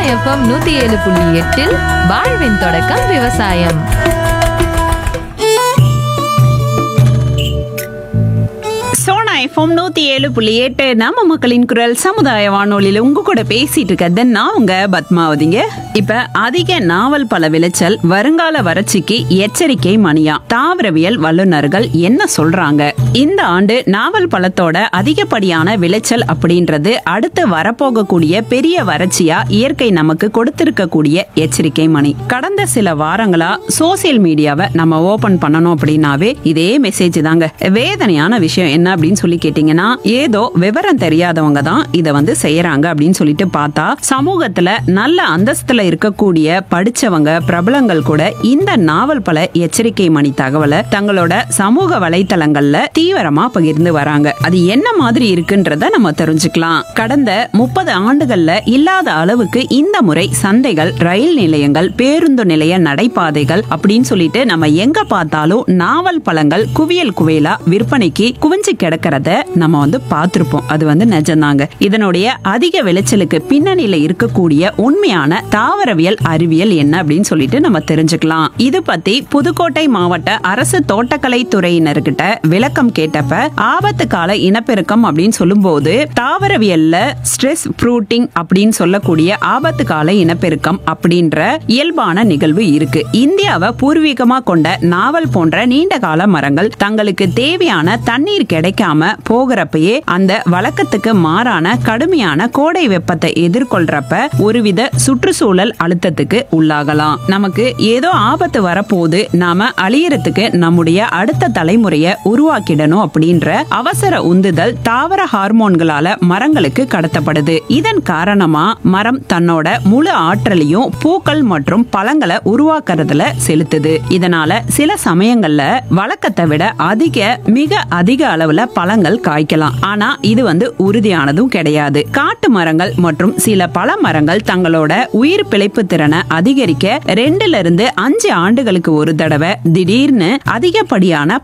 FM நூத்தி ஏழு புள்ளி எட்டில் வாழ்வின் தொடக்கம் விவசாயம் சோனா எஃப்எம் நூத்தி ஏழு புள்ளி எட்டு நம்ம மக்களின் குரல் சமுதாய வானொலியில உங்க கூட பேசிட்டு இருக்கிறது நான் உங்க பத்மாவதிங்க இப்ப அதிக நாவல் பல விளைச்சல் வருங்கால வறட்சிக்கு எச்சரிக்கை மணியா தாவரவியல் வல்லுநர்கள் என்ன சொல்றாங்க இந்த ஆண்டு நாவல் பழத்தோட அதிகப்படியான விளைச்சல் அப்படின்றது அடுத்து வரப்போகக்கூடிய பெரிய வறட்சியா இயற்கை நமக்கு கொடுத்திருக்கக்கூடிய எச்சரிக்கை மணி கடந்த சில வாரங்களா சோசியல் மீடியாவை நம்ம ஓபன் பண்ணணும் அப்படின்னாவே இதே மெசேஜ் தாங்க வேதனையான விஷயம் என்ன அப்படின்னு சொல்லி கேட்டீங்கன்னா ஏதோ விவரம் தெரியாதவங்க தான் இதை வந்து செய்யறாங்க அப்படின்னு சொல்லிட்டு பார்த்தா சமூகத்துல நல்ல அந்தஸ்துல இருக்கக்கூடிய படிச்சவங்க பிரபலங்கள் கூட இந்த நாவல் பல எச்சரிக்கை மணி தகவலை தங்களோட சமூக வலைத்தளங்கள்ல தீவிரமா பகிர்ந்து வராங்க அது என்ன மாதிரி இருக்குன்றத நம்ம தெரிஞ்சுக்கலாம் கடந்த முப்பது ஆண்டுகள்ல இல்லாத அளவுக்கு இந்த முறை சந்தைகள் ரயில் நிலையங்கள் பேருந்து நிலைய நடைபாதைகள் அப்படின்னு சொல்லிட்டு நம்ம எங்க பார்த்தாலும் நாவல் பழங்கள் குவியல் குவியலா விற்பனைக்கு குவிஞ்சு கிடக்கிறத நம்ம வந்து பார்த்திருப்போம் அது வந்து நிஜம்தாங்க இதனுடைய அதிக விளைச்சலுக்கு பின்னணியில இருக்கக்கூடிய உண்மையான தாவரவியல் அறிவியல் என்ன அப்படின்னு சொல்லிட்டு நம்ம தெரிஞ்சுக்கலாம் இது பத்தி புதுக்கோட்டை மாவட்ட அரசு தோட்டக்கலை துறையினர்கிட்ட விளக்கம் கேட்டப்ப ஆபத்து கால இனப்பெருக்கம் அப்படின்னு சொல்லும்போது தாவரவியல்ல ஸ்ட்ரெஸ் ஃப்ரூட்டிங் அப்படின்னு சொல்லக்கூடிய ஆபத்து கால இனப்பெருக்கம் அப்படின்ற இயல்பான நிகழ்வு இருக்கு இந்தியாவை பூர்வீகமா கொண்ட நாவல் போன்ற நீண்ட கால மரங்கள் தங்களுக்கு தேவையான தண்ணீர் கிடைக்காம போகிறப்பயே அந்த வழக்கத்துக்கு மாறான கடுமையான கோடை வெப்பத்தை எதிர்கொள்றப்ப ஒருவித சுற்றுச்சூழல் அழுத்தத்துக்கு உள்ளாகலாம் நமக்கு ஏதோ ஆபத்து வரப்போகுது நாம அழியறதுக்கு நம்முடைய அடுத்த தலைமுறைய உருவாக்கிடணும் அப்படின்ற அவசர உந்துதல் தாவர ஹார்மோன்களால மரங்களுக்கு கடத்தப்படுது இதன் காரணமா மரம் தன்னோட முழு ஆற்றலையும் பூக்கள் மற்றும் பழங்களை உருவாக்குறதுல செலுத்துது இதனால சில சமயங்கள்ல வழக்கத்தை விட அதிக மிக அதிக அளவுல பழங்கள் காய்க்கலாம் ஆனா இது வந்து உறுதியானதும் கிடையாது காட்டு மரங்கள் மற்றும் சில பல மரங்கள் தங்களோட உயிர் பிழைப்பு திறனை அதிகரிக்க ரெண்டுல இருந்து அஞ்சு ஆண்டுகளுக்கு ஒரு தடவை திடீர்னு அதிகப்படியான